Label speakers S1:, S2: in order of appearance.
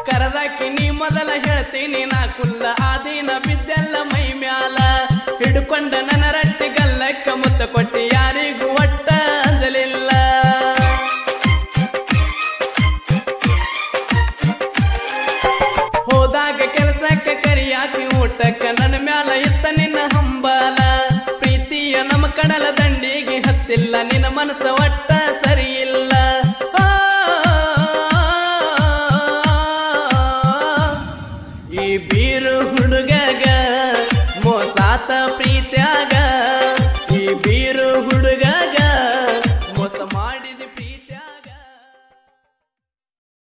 S1: ಕರದಾಕಿ ನೀ ಮೊದಲ ಹೇಳ್ತೀನಿ ನಾ ಕುಲ್ಲ ಆದಿನ ಬಿದ್ದೆಲ್ಲ ಮೈ ಮ್ಯಾಲ ಹಿಡ್ಕೊಂಡ ನನ್ನ ರಟ್ಟಿ ಗಲ್ಲಕ್ಕ ಮುತ್ತ ಕೊಟ್ಟಿ ಯಾರಿಗೂ ಒಟ್ಟ ಅಂಜಲಿಲ್ಲ ಹೋದಾಗ ಕೆಲಸಕ್ಕೆ ಕರಿಯಾಕಿ ಊಟಕ್ಕ ನನ್ನ ಮ್ಯಾಲ ಇತ್ತ ನಿನ್ನ ಹಂಬಲ ಪ್ರೀತಿಯ ನಮ್ಮ ಕಡಲ ದಂಡಿಗೆ ಹತ್ತಿಲ್ಲ ನಿನ್ನ ಮನಸ್ಸ ಒಟ್ಟ ಸರಿಯಿಲ್ಲ ಆ, ಈ ಬೀರು ಹುಡುಗಗ ಮೋಸಾತ ಪ್ರೀತ್ಯಾಗ